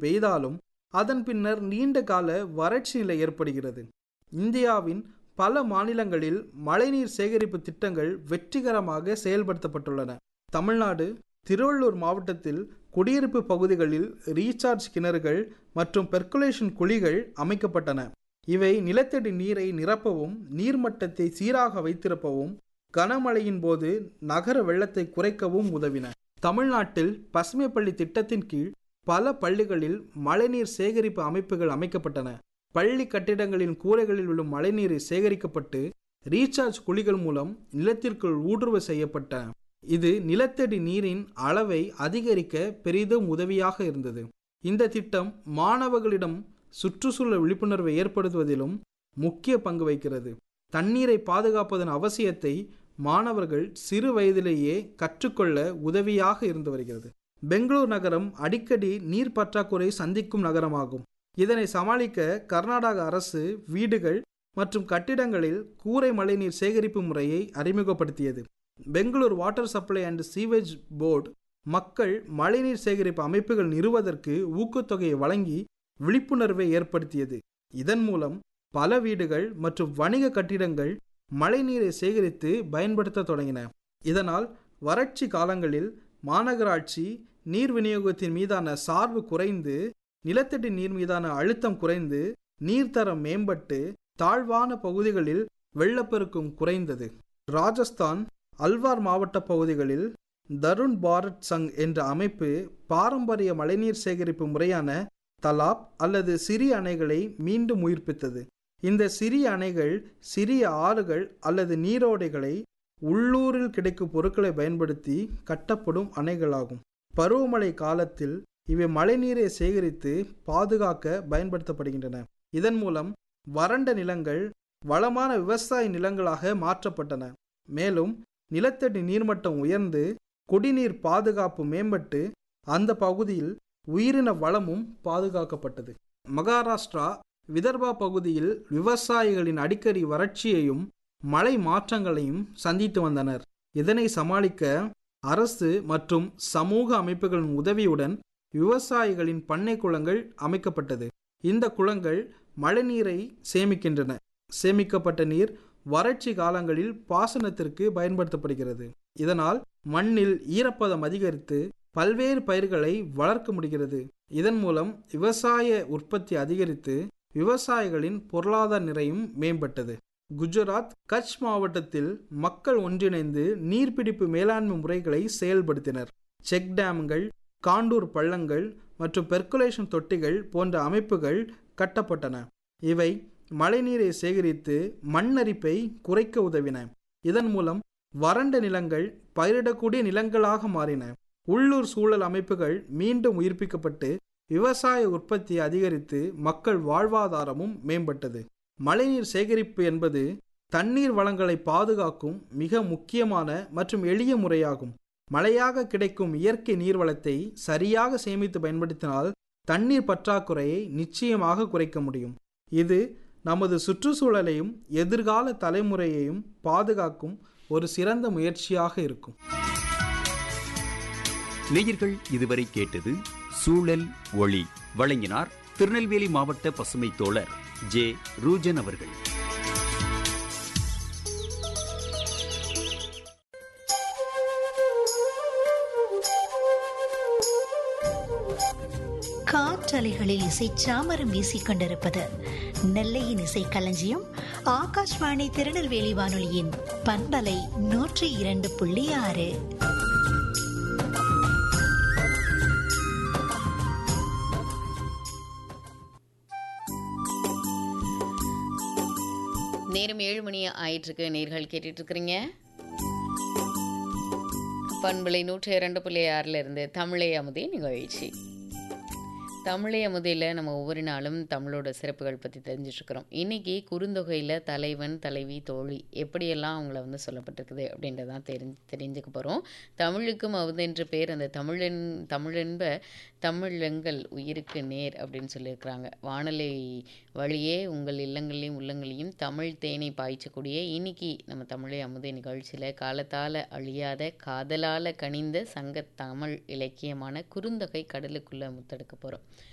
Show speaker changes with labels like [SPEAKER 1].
[SPEAKER 1] பெய்தாலும் அதன் பின்னர் நீண்ட கால வறட்சி நிலை ஏற்படுகிறது இந்தியாவின் பல மாநிலங்களில் மழைநீர் சேகரிப்பு திட்டங்கள் வெற்றிகரமாக செயல்படுத்தப்பட்டுள்ளன தமிழ்நாடு திருவள்ளூர் மாவட்டத்தில் குடியிருப்பு பகுதிகளில் ரீசார்ஜ் கிணறுகள் மற்றும் பெர்குலேஷன் குழிகள் அமைக்கப்பட்டன இவை நிலத்தடி நீரை நிரப்பவும் நீர்மட்டத்தை சீராக வைத்திருப்பவும் கனமழையின் போது நகர வெள்ளத்தை குறைக்கவும் உதவின தமிழ்நாட்டில் பசுமைப்பள்ளி திட்டத்தின் கீழ் பல பள்ளிகளில் மழைநீர் சேகரிப்பு அமைப்புகள் அமைக்கப்பட்டன பள்ளி கட்டிடங்களின் கூரைகளில் விழும் மழைநீரை சேகரிக்கப்பட்டு ரீசார்ஜ் குழிகள் மூலம் நிலத்திற்குள் ஊடுருவ செய்யப்பட்டன இது நிலத்தடி நீரின் அளவை அதிகரிக்க பெரிதும் உதவியாக இருந்தது இந்த திட்டம் மாணவர்களிடம் சுற்றுச்சூழல் விழிப்புணர்வை ஏற்படுத்துவதிலும் முக்கிய பங்கு வகிக்கிறது தண்ணீரை பாதுகாப்பதன் அவசியத்தை மாணவர்கள் சிறு வயதிலேயே கற்றுக்கொள்ள உதவியாக இருந்து வருகிறது பெங்களூர் நகரம் அடிக்கடி நீர் பற்றாக்குறை சந்திக்கும் நகரமாகும் இதனை சமாளிக்க கர்நாடக அரசு வீடுகள் மற்றும் கட்டிடங்களில் கூரை மழைநீர் சேகரிப்பு முறையை அறிமுகப்படுத்தியது Bangalore water supply and sewage board மக்கள் மழைநீர் சேகரிப்பு அமைப்புகள் நிறுவதற்கு ஊக்கத்தொகையை வழங்கி விழிப்புணர்வை ஏற்படுத்தியது இதன் மூலம் பல வீடுகள் மற்றும் வணிக கட்டிடங்கள் மழைநீரை சேகரித்து பயன்படுத்த தொடங்கின இதனால் வறட்சி காலங்களில் மாநகராட்சி நீர் விநியோகத்தின் மீதான சார்பு குறைந்து நிலத்தடி நீர் மீதான அழுத்தம் குறைந்து நீர்த்தரம் மேம்பட்டு தாழ்வான பகுதிகளில் வெள்ளப்பெருக்கும் குறைந்தது ராஜஸ்தான் அல்வார் மாவட்ட பகுதிகளில் தருண் பாரத் சங் என்ற அமைப்பு பாரம்பரிய மழைநீர் சேகரிப்பு முறையான தலாப் அல்லது சிறிய அணைகளை மீண்டும் உயிர்ப்பித்தது இந்த சிறிய அணைகள் சிறிய ஆறுகள் அல்லது நீரோடைகளை உள்ளூரில் கிடைக்கும் பொருட்களை பயன்படுத்தி கட்டப்படும் அணைகளாகும் பருவமழை காலத்தில் இவை மழைநீரை சேகரித்து பாதுகாக்க பயன்படுத்தப்படுகின்றன இதன் மூலம் வறண்ட நிலங்கள் வளமான விவசாய நிலங்களாக மாற்றப்பட்டன மேலும் நிலத்தடி நீர்மட்டம் உயர்ந்து குடிநீர் பாதுகாப்பு மேம்பட்டு அந்த பகுதியில் உயிரின வளமும் பாதுகாக்கப்பட்டது மகாராஷ்டிரா விதர்பா பகுதியில் விவசாயிகளின் அடிக்கடி வறட்சியையும் மழை மாற்றங்களையும் சந்தித்து வந்தனர் இதனை சமாளிக்க அரசு மற்றும் சமூக அமைப்புகளின் உதவியுடன் விவசாயிகளின் பண்ணை குளங்கள் அமைக்கப்பட்டது இந்த குளங்கள் மழைநீரை சேமிக்கின்றன சேமிக்கப்பட்ட நீர் வறட்சி காலங்களில் பாசனத்திற்கு பயன்படுத்தப்படுகிறது இதனால் மண்ணில் ஈரப்பதம் அதிகரித்து பல்வேறு பயிர்களை வளர்க்க முடிகிறது இதன் மூலம் விவசாய உற்பத்தி அதிகரித்து விவசாயிகளின் பொருளாதார நிலையும் மேம்பட்டது குஜராத் கட்ச் மாவட்டத்தில் மக்கள் ஒன்றிணைந்து நீர்பிடிப்பு மேலாண்மை முறைகளை செயல்படுத்தினர் செக் டேம்கள் காண்டூர் பள்ளங்கள் மற்றும் பெர்குலேஷன் தொட்டிகள் போன்ற அமைப்புகள் கட்டப்பட்டன இவை மழைநீரை சேகரித்து மண்ணரிப்பை குறைக்க உதவின இதன் மூலம் வறண்ட நிலங்கள் பயிரிடக்கூடிய நிலங்களாக மாறின உள்ளூர் சூழல் அமைப்புகள் மீண்டும் உயிர்ப்பிக்கப்பட்டு விவசாய உற்பத்தி அதிகரித்து மக்கள் வாழ்வாதாரமும் மேம்பட்டது மழைநீர் சேகரிப்பு என்பது தண்ணீர் வளங்களை பாதுகாக்கும் மிக முக்கியமான மற்றும் எளிய முறையாகும் மழையாக கிடைக்கும் இயற்கை நீர்வளத்தை சரியாக சேமித்து பயன்படுத்தினால் தண்ணீர் பற்றாக்குறையை நிச்சயமாக குறைக்க முடியும் இது நமது சுற்றுச்சூழலையும் எதிர்கால தலைமுறையையும் பாதுகாக்கும் ஒரு சிறந்த முயற்சியாக இருக்கும்
[SPEAKER 2] நேயர்கள் இதுவரை கேட்டது சூழல் ஒளி வழங்கினார் திருநெல்வேலி மாவட்ட பசுமை தோழர் ஜே ரூஜன் அவர்கள்
[SPEAKER 3] காற்றலைகளில் இசை சாமரம் வீசிக் கொண்டிருப்பது நெல்லையின் இசை களஞ்சியம் ஆகாஷ்வாணி திருநெல்வேலி வானொலியின் பண்பலை நூற்றி இரண்டு புள்ளி ஆறு
[SPEAKER 4] நேரம் ஏழு மணி ஆயிட்டிருக்கு நேர்கள் கேட்டுட்டு இருக்கிறீங்க பண்பலை நூற்றி இரண்டு புள்ளி ஆறில் இருந்து தமிழை அமுதே நிகழ்ச்சி தமிழை அமுதையில் நம்ம ஒவ்வொரு நாளும் தமிழோட சிறப்புகள் பற்றி தெரிஞ்சிட்ருக்கிறோம் இன்றைக்கி குறுந்தொகையில் தலைவன் தலைவி தோழி எப்படியெல்லாம் அவங்கள வந்து சொல்லப்பட்டிருக்குது அப்படின்றதான் தெரிஞ்சு தெரிஞ்சுக்க போகிறோம் தமிழுக்கும் அவுதென்ற பேர் அந்த தமிழன் தமிழென்ப தமிழெங்கள் உயிருக்கு நேர் அப்படின்னு சொல்லியிருக்கிறாங்க வானொலி வழியே உங்கள் இல்லங்களையும் உள்ளங்களையும் தமிழ் தேனை பாய்ச்சக்கூடிய இன்னைக்கு நம்ம தமிழை அமுதை நிகழ்ச்சியில் காலத்தால் அழியாத காதலால் கனிந்த சங்க தமிழ் இலக்கியமான குறுந்தொகை கடலுக்குள்ளே முத்தெடுக்க போகிறோம்